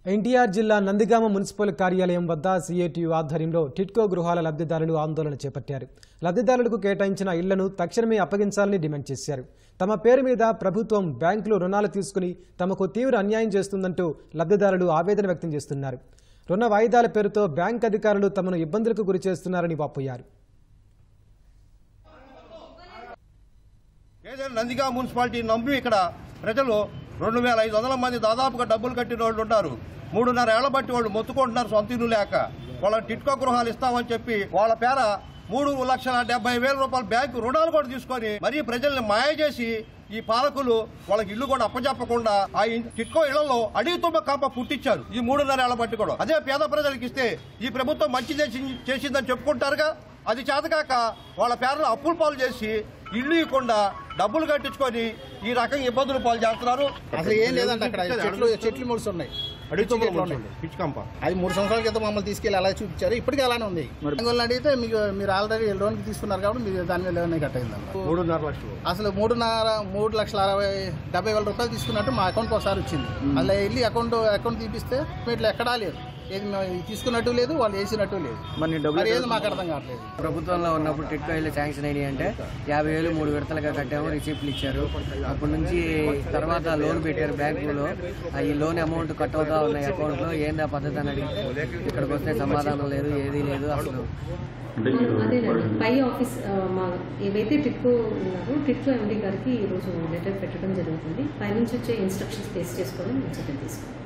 ఎన్టీఆర్ జిల్లా నందిగామ మున్సిపల్ కార్యాలయం వద్ద సీఏటీయూ ఆధ్వర్యంలో టిట్కో గృహాల లబ్ధిదారులు ఆందోళన చేపట్టారు లబ్ధిదారులకు కేటాయించిన ఇళ్లను తక్షణమే అప్పగించాలని డిమాండ్ చేశారు తమ పేరు మీద ప్రభుత్వం బ్యాంకులు రుణాలు తీసుకుని తమకు తీవ్ర అన్యాయం చేస్తుందంటూ లబ్ధిదారులు ఆవేదన వ్యక్తం చేస్తున్నారు రుణ వాయిదాల పేరుతో బ్యాంక్ అధికారులు తమను ఇబ్బందులకు గురి చేస్తున్నారని వాపోయారు ఏదైనా నందిగా మున్సిపాలిటీ నమ్మి ఇక్కడ ప్రజలు రెండు వేల ఐదు వందల మంది దాదాపుగా డబ్బులు కట్టిన వాళ్ళు ఉన్నారు మూడున్నర ఏళ్ల బట్టి వాళ్ళు మొత్తుకుంటున్నారు సొంత ఇల్లు లేక వాళ్ళ టిట్కో గృహాలు ఇస్తామని చెప్పి వాళ్ళ పేర మూడు లక్షల డెబ్బై వేల రూపాయల బ్యాంకు రుణాలు కూడా తీసుకొని మరీ ప్రజల్ని మాయ చేసి ఈ పాలకులు వాళ్ళకి ఇల్లు కూడా అప్పచెప్పకుండా ఆ ఇన్- టిట్కో ఇళ్లలో అడిగి తుమ్మ కాప పుట్టించారు ఈ మూడున్నర ఏళ్ల బట్టి కూడా అదే పేద ప్రజలకు ఇస్తే ఈ ప్రభుత్వం మంచి చేసి- చేసిందని చెప్పుకుంటారుగా అది చేతకాక వాళ్ళ పేర్లు అప్పులు పాలు చేసి ఇల్లు ఇవ్వకుండా డబ్బులు కట్టించుకొని ఈ రకంగా ఇబ్బందులు పాలు చేస్తున్నారు అసలు ఏం లేదంట అక్కడ చెట్లు చెట్లు ముడుసు ఉన్నాయి అడిగి తుమ్మ చెట్లు ఉన్నాయి. పిచ్చి కంప అది మూడు సంవత్సరాల క్రితం మమ్మల్ని తీసుకెళ్లి అలా చూపించారు ఇప్పటికీ అలానే ఉంది బ్యాంకులను అడిగితే మీకు మీరు ఆల్రెడీ లోన్ తీసుకున్నారు కాబట్టి మీరు దాని మీద లోన్ కట్టయిందంట మూడున్నర లక్షలు అసలు మూడున్నర మూడు లక్షల అరవై డెబ్బై వేల రూపాయలు తీసుకున్నట్టు మా అకౌంట్ ఒకసారి వచ్చింది అలా వెళ్ళి అకౌంట్ అకౌంట్ తీపిస్తే ఇట్లా ఎక్కడా లేదు ఏది మేము తీసుకున్నట్టు లేదు వాళ్ళు వేసినట్టు లేదు మరి ఏది మాకు అర్థం కావట్లేదు ప్రభుత్వంలో ఉన్నప్పుడు టిట్కో ఇల్లు శాంక్షన్ అయినాయి అంటే యాభై వేలు మూడు విడతలుగా కట్టాము రిసిప్ట్లు ఇచ్చారు అప్పటి నుంచి తర్వాత లోన్ పెట్టారు బ్యాంకులో ఆ ఈ లోన్ అమౌంట్ కట్ అవుతా ఉన్నాయి అకౌంట్లో ఏంది ఆ పద్ధతి అని అడిగితే ఇక్కడికి వస్తే సమాధానం లేదు ఏదీ లేదు అసలు అదేనండి పై ఆఫీస్ ఆ, మా ఏవైతే టిట్కో ఉన్నారో టిట్కో ఎండి గారికి ఈరోజు లెటర్ పెట్టడం జరుగుతుంది పైనుంచి వచ్చే ఇన్స్ట్రక్షన్స్ బేస్ చేసుకొని మేము చర్యలు తీసుకుంటాం